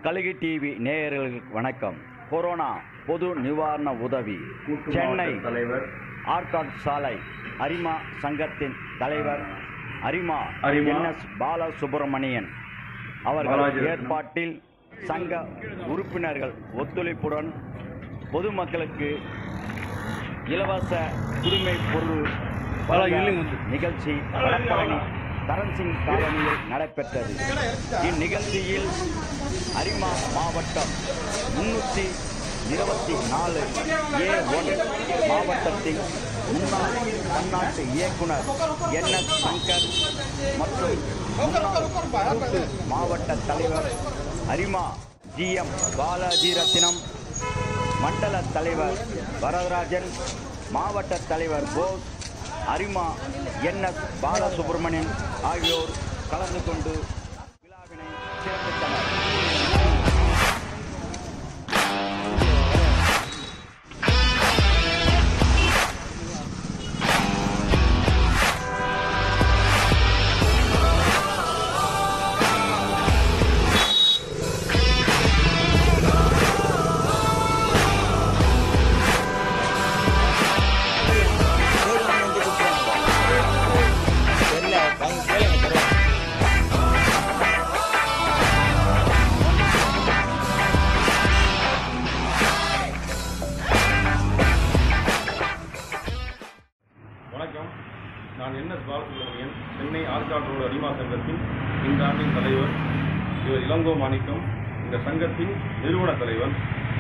கழுகு டிவி நேயர்களுக்கு வணக்கம் கொரோனா பொது நிவாரண உதவி சென்னை தலைவர் ஆர்காட் சாலை அரிமா சங்கத்தின் தலைவர் அரிமா அரிமா. என் எஸ் பாலசுப்ரமணியன் அவர்கள் பாலாஜி. ஏற்பாட்டில் சங்க உறுப்பினர்கள் ஒத்துழைப்புடன் பொதுமக்களுக்கு இலவச குடிமை பொருள் பாலாஜி, வழங்க இல்லைங்க. நிகழ்ச்சி வடபழனி கரன்சிங் காலனியில் நடைபெற்றது இந்நிகழ்ச்சியில் அரிமா மாவட்டம் முன்னூற்றி இருபத்தி நாலு ஏ ஒன் மாவட்டத்தின் முன்னாள் பன்னாட்டு இயக்குனர் என் எஸ் சங்கர் மற்றும் முன்னாள் கூட்டு மாவட்ட தலைவர் அரிமா ஜி எம் பாலாஜி ரத்தினம் மண்டல தலைவர் வரதராஜன் மாவட்ட தலைவர் போஸ் அரிமா என் எஸ் பாலசுப்ரமணியன் ஆகியோர் கலந்து கொண்டு விழாவினை சிறப்பித்தனர் வணக்கம் நான் N S Balasubramanian Chennai Arcot road அரிமா சங்கத்தின் இந்த ஆண்டின் தலைவர் இவர் இளங்கோ மாணிக்கம் இந்த சங்கத்தின் நிறுவன தலைவர்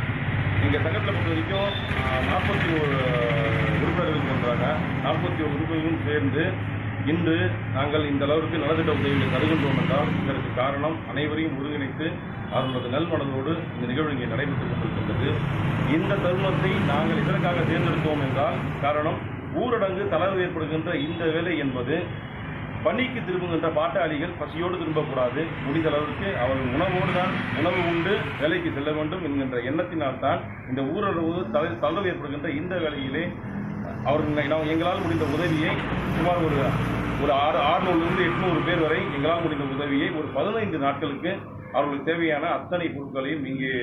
எங்கள் சங்கத்தில் பொறுத்த வரைக்கும் நாற்பத்தி ஒரு உறுப்பினர்கள் இருக்கின்றாங்க நாற்பத்தி ஒரு உறுப்பினர்களும் சேர்ந்து இன்று நாங்கள் இந்த அளவிற்கு நலத்திட்ட உதவிகளை தருகின்றோம் என்றால் இதற்கு காரணம் அனைவரையும் ஒருங்கிணைத்து அவர்களது நல்மனதோடு இந்த நிகழ்வு இங்கே நடைபெற்றுக் கொண்டிருக்கின்றது இந்த தருணத்தை நாங்கள் இதற்காக தேர்ந்தெடுத்தோம் என்றால் காரணம் ஊரடங்கு தளர்வு ஏற்படுகின்ற இந்த வேலை என்பது பணிக்கு திரும்புகின்ற பாட்டாளிகள் பசியோடு திரும்பக்கூடாது முடிந்த அளவிற்கு அவர்கள் உணவோடு தான் உணவு உண்டு வேலைக்கு செல்ல வேண்டும் என்கின்ற எண்ணத்தினால் தான் இந்த ஊரடங்கு தள- தளர்வு ஏற்படுகின்ற இந்த வேலையிலே அவர்கள் நாம் எங்களால் முடிந்த உதவியை சுமார் ஒரு ஒரு ஆறு ஆறுநூறுலேருந்து எட்நூறு பேர் வரை எங்களால் முடிந்த உதவியை ஒரு பதினைந்து நாட்களுக்கு அவர்களுக்கு தேவையான அத்தனை பொருட்களையும் இங்கே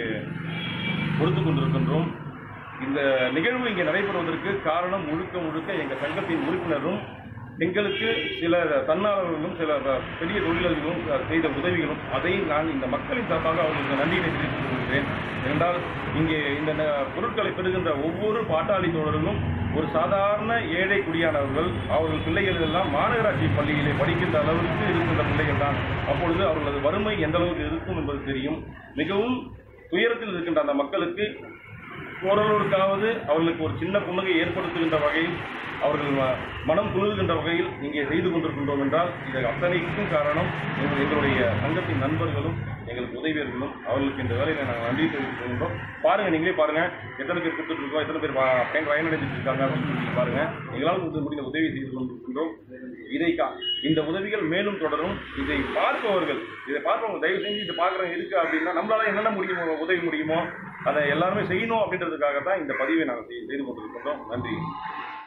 கொடுத்து கொண்டிருக்கின்றோம் இந்த நிகழ்வு இங்கே நடைபெறுவதற்கு காரணம் முழுக்க முழுக்க எங்கள் சங்கத்தின் உறுப்பினரும் எங்களுக்கு சில தன்னார்வலர்களும் சில ப- பெரிய தொழிலாளர்களும் செய்த உதவிகளும் அதை நான் இந்த மக்களின் சார்பாக அவர்களுக்கு நன்றியினை தெரிவித்துக் கொள்கிறேன் என்றால் இங்கே இந்த ந- பொருட்களை பெறுகின்ற ஒவ்வொரு பாட்டாளி தோழர்களும் ஒரு சாதாரண ஏழை குடியானவர்கள் அவர்கள் பிள்ளைகள் எல்லாம் மாநகராட்சி பள்ளியிலே படிக்கின்ற அளவிற்கு இருக்கின்ற பிள்ளைகள் தான் அப்பொழுது அவர்களது வறுமை எந்த அளவுக்கு இருக்கும் என்பது தெரியும் மிகவும் துயரத்தில் இருக்கின்ற அந்த மக்களுக்கு ஓரளவுக்காவது அவர்களுக்கு ஒரு சின்ன புன்னகை ஏற்படுத்துகின்ற வகையில் அவர்கள் ம- மனம் குளிர்கின்ற வகையில் இங்கே செய்து கொண்டிருக்கின்றோம் என்றால் இது அத்தனைக்கும் காரணம் எங்கள் எங்களுடைய சங்கத்தின் நண்பர்களும் எங்களுக்கு உதவியர்களும் அவர்களுக்கு இந்த வேலையை நாங்கள் நன்றி தெரிவித்துக் கொள்கின்றோம் பாருங்க நீங்களே பாருங்க எத்தனை பேர் கொடுத்துட்டு இருக்கோம் எத்தனை பேர் பா- பயன் பயனடைஞ்சிட்டு இருக்காங்க அப்படின்னு சொல்லி பாருங்க எங்களால் முடிந்த முடிந்த உதவி செய்து கொண்டிருக்கின்றோம் இதை கா இந்த உதவிகள் மேலும் தொடரும் இதை பார்ப்பவர்கள் இதை பார்ப்பவங்க தயவு செஞ்சு இதை பார்க்குறவங்க இருக்கு அப்படின்னா நம்மளால என்னென்ன முடியுமோ உதவி முடியுமோ அதை எல்லாருமே செய்யணும் அப்படின்றதுக்காக தான் இந்த பதிவை நாங்கள் செய்து கொண்டிருக்கின்றோம் நன்றி